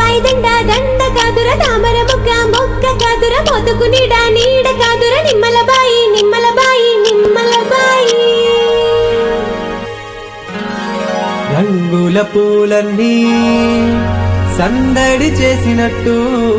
దండ దండ కాదుర తామర మొగ్గ మొగ్గ కాదుర మొతుకు నీడ నీడ కాదుర నిమ్మల బాయి నిమ్మల బాయి నిమ్మల బాయి రంగుల పూలన్నీ సందడి చేసినట్టు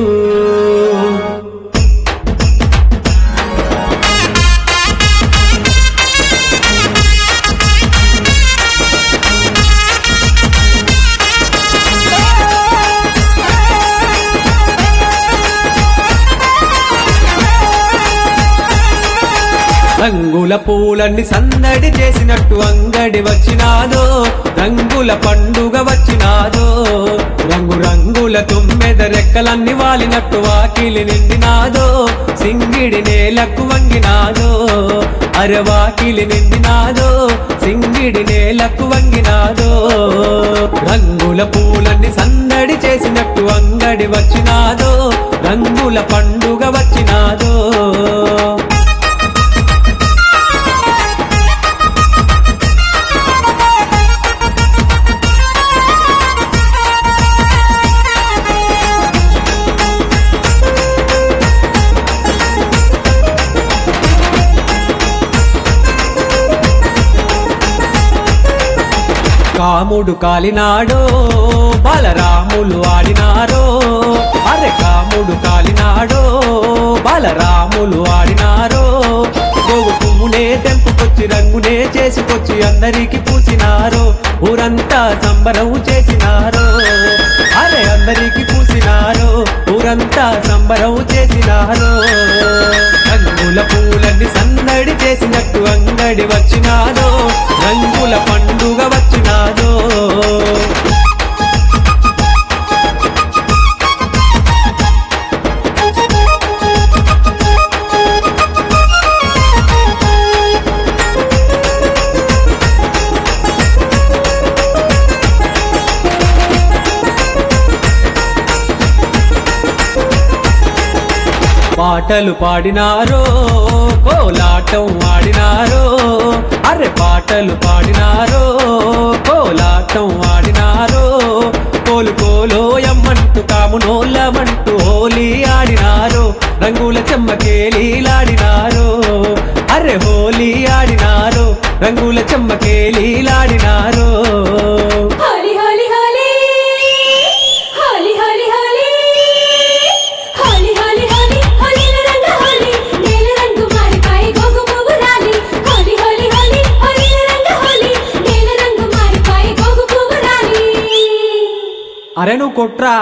రంగుల పూలన్నీ సందడి చేసినట్టు అంగడి వచ్చినాదో రంగుల పండుగ వచ్చినాదో రంగు రంగుల తుమ్మెద రెక్కలన్నీ వాలినట్టు వాకిలి నిండినాదో సింగిడి నేలకు వంగినాదో అరవాకిలి నిండినాదో సింగిడి నేలకు వంగినాదో రంగుల పూలన్నీ సందడి చేసినట్టు అంగడి వచ్చినాదో రంగుల పండుగ వచ్చినాదో కాముడు కాలినాడో బలరాములు ఆడినారో అరే కాముడు కాలినాడో బలరాములు ఆడినారో గోవు పువ్వునే తెంపుకొచ్చి రంగునే చేసుకొచ్చి అందరికి పూసినారో ఊరంతా సంబరం చేసినారో అరే అందరికి పూసినారో ఊరంతా సంబరం చేసినారో రంగుల పూలన్నీ సందడి చేసినట్టు అంగడి వచ్చినాదో రంగుల పండుగ వచ్చినాదో పాటలు పాడినారో కోలాటం ఆడినారో అరే పాటలు పాడినారో కోలాటం ఆడినారో కోలు కోలో ఎమ్మంటూ కామునోళ్ళమంటూ హోలీ ఆడినారో రంగుల చెమ్మకేలీలాడినారో అరే హోలీ ఆడినారో రంగుల చెమ్మకేలీలాడినారో హోలీ హోలీ హోలీ హోలీ హోలీ హోలీ హోలీ హోలీ హోలీ హోలీల రంగ హోలీ నీల రంగు మారిపాయి గోగు పువ్వు రాలి హోలీ హోలీ హోలీ హోలీల రంగ హోలీ నీల రంగు మారిపాయి గోగు పువ్వు రాలి అరే నువ్వు కొట్రా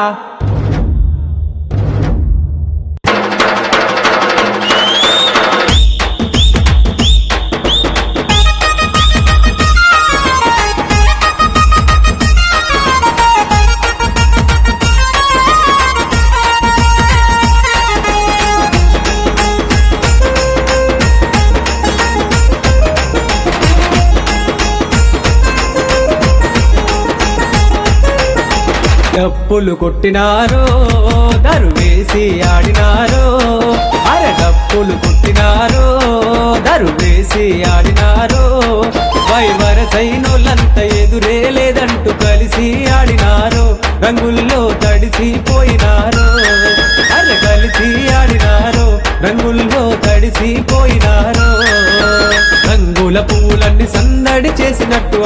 డప్పులు కొట్టినారో దరువేసి ఆడినారో అరే డప్పులు కొట్టినారో దరువేసి ఆడినారో వైవరసైనోళ్ళంత ఎదురే లేదంటూ కలిసి ఆడినారో రంగుల్లో తడిసిపోయినారో అరే కలిసి ఆడినారో రంగుల్లో తడిసిపోయినారో రంగుల పూలన్నీ సందడి చేసినట్టు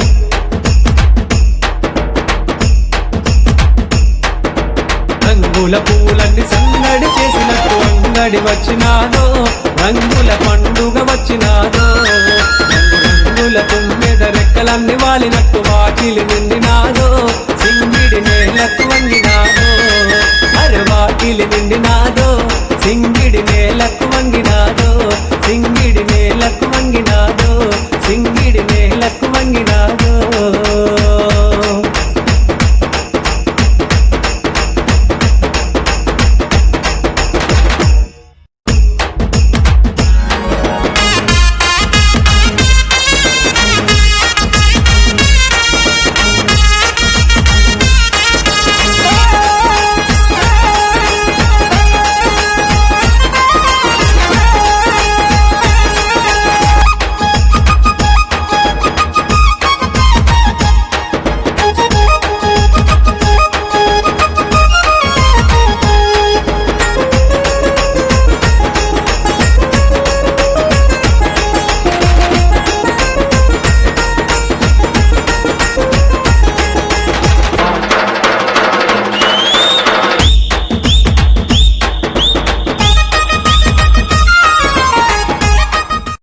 రంగుల పూలన్నీ సందడి చేసినట్టు అంగడి వచ్చినాదో రంగుల పండుగ వచ్చినాదో రంగు రంగుల తుమ్మెద రెక్కలన్నీ వాలినట్టు వాకిలి నిండినాదో